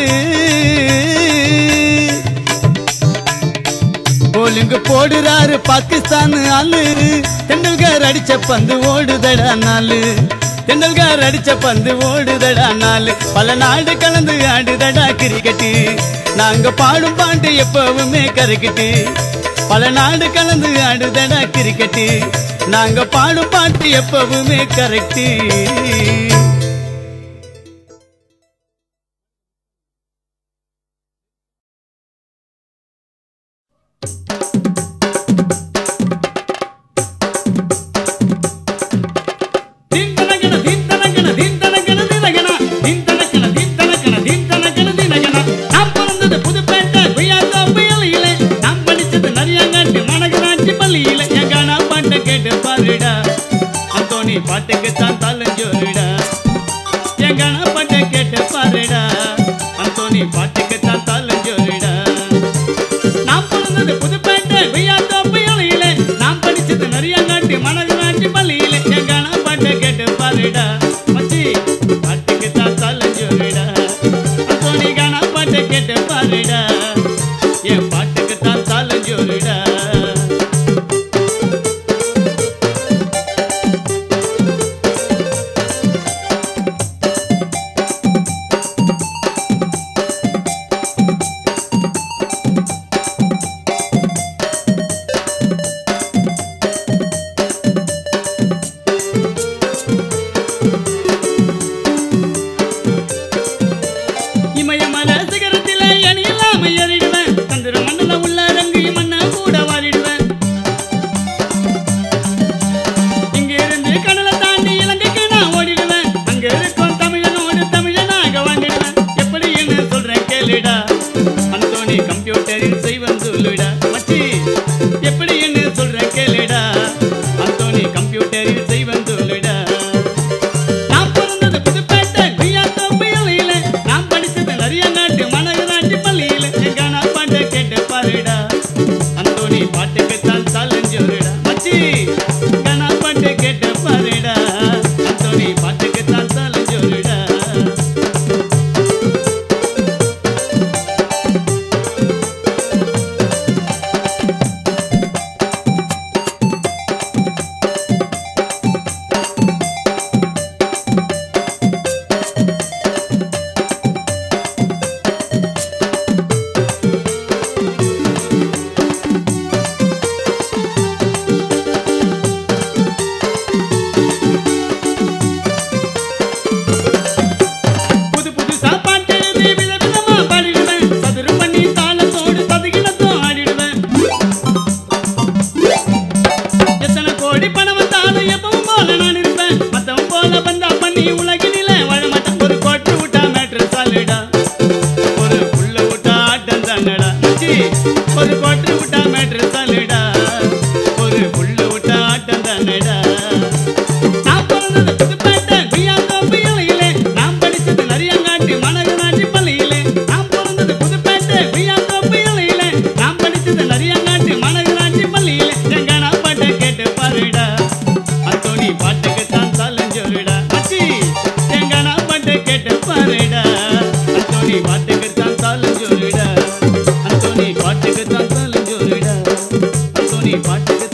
போலிங்கு போடுறாரு பாகிஸ்தான் ஆளு தெண்டுல்கர் அடிச்ச பந்து ஓடுதடா நாளு தெண்டுல்கர் அடிச்ச பந்து ஓடுதடா நாளு பல நாடு கலந்து ஆடுதடா கிரிக்கெட்டு நாங்க பாடும் பாட்டு எப்பவுமே கரெக்டு பல நாடு கலந்து ஆடுதடா கிரிக்கெட்டு நாங்க பாடும் பாட்டு எப்பவுமே கரெக்டு அந்தோணி பாட்டுக்கு தான் தாளஞ்சோரிடா நான் பிறந்தது புதுப்பேட்டை வெய்யாத்தோப்பு இலையிலே நான் படிச்சது நிறைய நாட்டு மனது நாட்டு பள்ளியிலே என் கானா பாட்டை கேட்டு பாருடா மச்சி பாட்டுக்கு தான் தாளஞ்சோரிடா அந்தோணி கானா பாட்டை கேட்டு பாருடா என் பாட்டுக்கு தான் தாளஞ்சோரிடா இமயமல சிகரத்தில எனி இல்லாம ஏறிடுவேன் சந்திர மண்டல உள்ள ரங்கு மண்ண கூட வாரிடுவேன் இங்க இருந்து கடலை தாண்டி இலங்கைக்கு நான் ஓடிடுவேன் அங்க இருக்கும் தமிழனோடு தமிழனாக வாங்கிடுவேன் எப்படி என்ன சொல்றேன் கேளுடா அந்தோணி கம்ப்யூட்டரில் செய்வன் சொல்லுடா மச்சி எப்படி என்ன சொல்றேன் கேளுடா அந்தோணி கம்ப்யூட்டரில் செய்வன் சொல்லுடா நான் பிறந்தது புதுப்பேட்டை குய்யாத்தோப்பு இலையில. நான் படிச்சது நிறைய நாட்டு மனக நாட்டு பள்ளியில. என் கானா பாட்டை கேட்டு பாருடா. அந்தோணி பாட்டுக்குத்தான் தாளஞ்சோறுடா. மச்சி, கானா பாட்டை கேட்டு பாருடா. அந்தோணி பாட்டுக்குத்தான் தாளஞ்சோறுடா. புது புதுசா பாட்டு எழுதி விதவிதமா பாடிடுவேன். சதுரு பண்ணி தாளத்தோடு சதுகினத்தும் ஆடிடுவேன். எத்தனை கோடி பணம் வந்தாலும் எப்பவும் போல நான் இருப்பேன். மத்தவன் போல பந்தா பண்ணி உலகினிலே வாழ மாட்டேன். ஒரு கோட்டு விட்டா மேட்ரு சாலுடா. ஒரு புள்ள விட்டா ஆட்டம் தானடா. மச்சி, ஒரு கோட்டு விட்டா மேட்ரு சாலுடா. ஒரு புள்ள விட்டா ஆட்டம் தானடா. நான் பிறந்தது புதுப்பேட்டை குய்யாத்தோப்பு இலையிலே. நான் படிச்சது நரியங்காட்டு மனக நாட்டு பள்ளியிலே. நான் பிறந்தது புதுப்பேட்டை குய்யாத்தோப்பு இலையிலே. நான் படிச்சது நரியங்காட்டு மனக நாட்டு பள்ளியிலே. என் கானா பாட்டை கேட்டு பாருடா. அந்தோணி பாட்டுக்குத்தான் தாளஞ்சோறுடா. மச்சி, என் கானா பாட்டை கேட்டு பாருடா. அந்தோணி பாட்டுக்குத்தான் தாளஞ்சோறுடா. அந்தோணி பாட்டுக்குத்தான் தாளஞ்சோறுடா. அந்தோணி பாட்டுக்கு